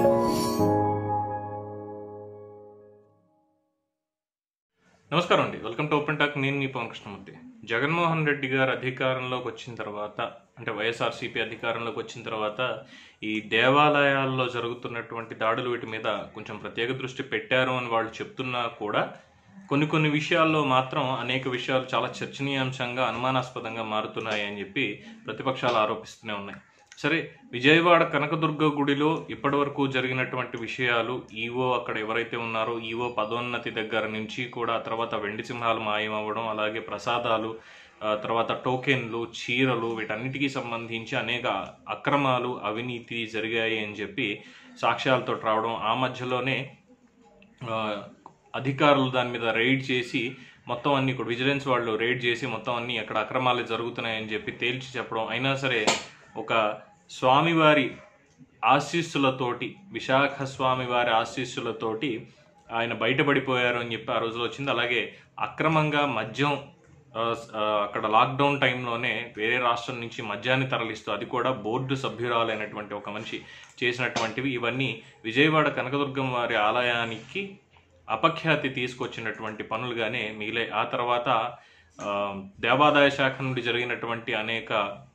నమస్కారం అండి welcome to open talk నేను మీ పవన్ కృష్ణమూర్తి జగన్మోహన్ రెడ్డి గారు అధికారంలోకి వచ్చిన తర్వాత అంటే వైఎస్ఆర్సీపీ అధికారంలోకి వచ్చిన తర్వాత ఈ దేవాలయాల్లో జరుగుతున్నటువంటి దాడులు వీటి మీద కొంచెం ప్రత్యేక దృష్టి పెట్టారు అని వాళ్ళు చెప్తున్నా కూడా కొన్ని కొన్ని విషయాల్లో మాత్రం అనేక విషయాలు చాలా చర్చనీయాంశంగా అనుమానాస్పదంగా మారుతున్నాయి అని చెప్పి ప్రతిపక్షాలు ఆరోపిస్తూనే ఉన్నాయి సరే విజయవాడ కనకదుర్గ గుడిలో ఇప్పటివరకు జరిగినటువంటి విషయాలు ఈవో అక్కడ ఎవరైతే ఉన్నారో ఈవో పదోన్నతి దగ్గర నుంచి కూడా తర్వాత వెండి సింహాలు మాయమవ్వడం అలాగే ప్రసాదాలు ఆ తర్వాత టోకెన్లు చీరలు వీటన్నిటికీ సంబంధించి అనేక అక్రమాలు అవినీతి జరిగాయి అని చెప్పి సాక్ష్యాలతో రావడం ఆ మధ్యలోనే ఆ, అధికారులు దాని మీద రైడ్ చేసి మొత్తం అన్ని కూడా విజిలెన్స్ వాళ్ళు రైడ్ చేసి మొత్తం అన్ని అక్కడ అక్రమాలు జరుగుతున్నాయని చెప్పి తేల్చి చెప్పడం అయినా సరే ఒక స్వామివారి ఆశీస్సులతోటి విశాఖ స్వామివారి ఆశీస్సులతోటి ఆయన బయటపడిపోయారు అని చెప్పి ఆ రోజులో వచ్చింది అలాగే అక్రమంగా మద్యం ఆ, ఆ, అక్కడ లాక్డౌన్ టైంలోనే వేరే రాష్ట్రం నుంచి మద్యాన్ని తరలిస్తూ అది కూడా బోర్డు సభ్యురాలైనటువంటి ఒక మనిషి చేసినటువంటివి ఇవన్నీ విజయవాడ కనకదుర్గం వారి ఆలయానికి అపఖ్యాతి తీసుకొచ్చినటువంటి పనులుగానే మిగిలే ఆ తర్వాత ఆ, దేవాదాయ శాఖ నుండి జరిగినటువంటి అనేక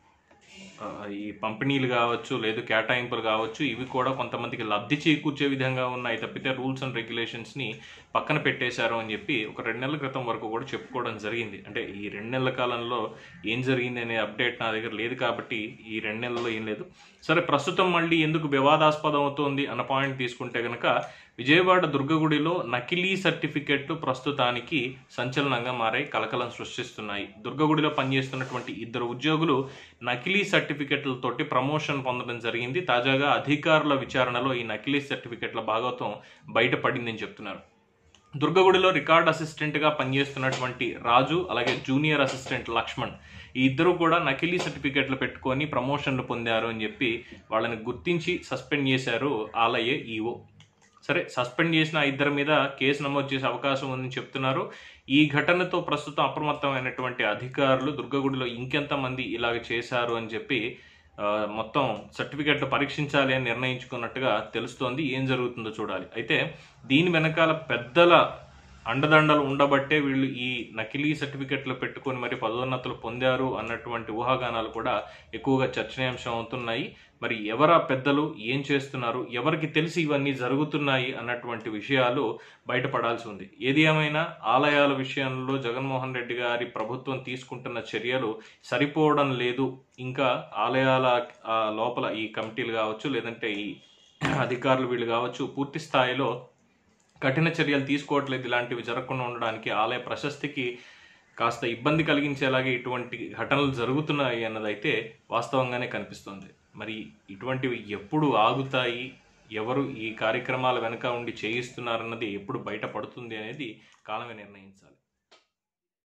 ఆ, ఈ పంపిణీలు కావచ్చు లేదు కేటాయింపులు కావచ్చు ఇవి కూడా కొంతమందికి లబ్ధి చేకూర్చే విధంగా ఉన్నాయి తప్పితే రూల్స్ అండ్ రెగ్యులేషన్స్ని పక్కన పెట్టేశారు అని చెప్పి ఒక రెండు నెలల క్రితం వరకు కూడా చెప్పుకోవడం జరిగింది అంటే ఈ రెండు నెలల కాలంలో ఏం జరిగింది అనే అప్డేట్ నా దగ్గర లేదు కాబట్టి ఈ రెండు నెలల్లో ఏం లేదు సరే ప్రస్తుతం మళ్ళీ ఎందుకు వివాదాస్పదం అవుతోంది అన్న పాయింట్ తీసుకుంటే కనుక విజయవాడ దుర్గగుడిలో నకిలీ సర్టిఫికెట్లు ప్రస్తుతానికి సంచలనంగా మారాయి కలకలం సృష్టిస్తున్నాయి దుర్గగుడిలో పనిచేస్తున్నటువంటి ఇద్దరు ఉద్యోగులు నకిలీ సర్టిఫికెట్లతోటి ప్రమోషన్ పొందడం జరిగింది తాజాగా అధికారుల విచారణలో ఈ నకిలీ సర్టిఫికెట్ల భాగవతం బయటపడిందని చెప్తున్నారు దుర్గగుడిలో రికార్డ్ అసిస్టెంట్గా పనిచేస్తున్నటువంటి రాజు అలాగే జూనియర్ అసిస్టెంట్ లక్ష్మణ్ ఈ ఇద్దరు కూడా నకిలీ సర్టిఫికెట్లు పెట్టుకొని ప్రమోషన్లు పొందారు అని చెప్పి వాళ్ళని గుర్తించి సస్పెండ్ చేశారు ఆలయ ఈఓ సరే సస్పెండ్ చేసిన ఆ ఇద్దరి మీద కేసు నమోదు చేసే అవకాశం ఉందని చెప్తున్నారు ఈ ఘటనతో ప్రస్తుతం అప్రమత్తమైనటువంటి అధికారులు దుర్గగుడిలో ఇంకెంతమంది ఇలాగ చేశారు అని చెప్పి ఆ, మొత్తం సర్టిఫికెట్లు పరీక్షించాలి అని నిర్ణయించుకున్నట్టుగా తెలుస్తోంది ఏం జరుగుతుందో చూడాలి అయితే దీని వెనకాల పెద్దల అండదండలు ఉండబట్టే వీళ్ళు ఈ నకిలీ సర్టిఫికెట్లు పెట్టుకొని మరి పదోన్నతులు పొందారు అన్నటువంటి ఊహాగానాలు కూడా ఎక్కువగా చర్చనీయాంశం అవుతున్నాయి మరి ఎవరా పెద్దలు ఏం చేస్తున్నారు ఎవరికి తెలిసి ఇవన్నీ జరుగుతున్నాయి అన్నటువంటి విషయాలు బయటపడాల్సి ఉంది ఏది ఏమైనా ఆలయాల విషయంలో జగన్మోహన్ రెడ్డి గారి ప్రభుత్వం తీసుకుంటున్న చర్యలు సరిపోవడం లేదు ఇంకా ఆలయాల ఆ, లోపల ఈ కమిటీలు కావచ్చు లేదంటే ఈ అధికారులు వీళ్ళు కావచ్చు పూర్తి స్థాయిలో కఠిన చర్యలు తీసుకోవట్లేదు ఇలాంటివి జరగకుండా ఉండడానికి ఆలయ ప్రశస్తికి కాస్త ఇబ్బంది కలిగించేలాగే ఇటువంటి ఘటనలు జరుగుతున్నాయి అన్నదైతే వాస్తవంగానే కనిపిస్తుంది మరి ఇటువంటివి ఎప్పుడు ఆగుతాయి ఎవరు ఈ కార్యక్రమాల వెనుక ఉండి చేయిస్తున్నారన్నది ఎప్పుడు బయటపడుతుంది అనేది కాలమే నిర్ణయించాలి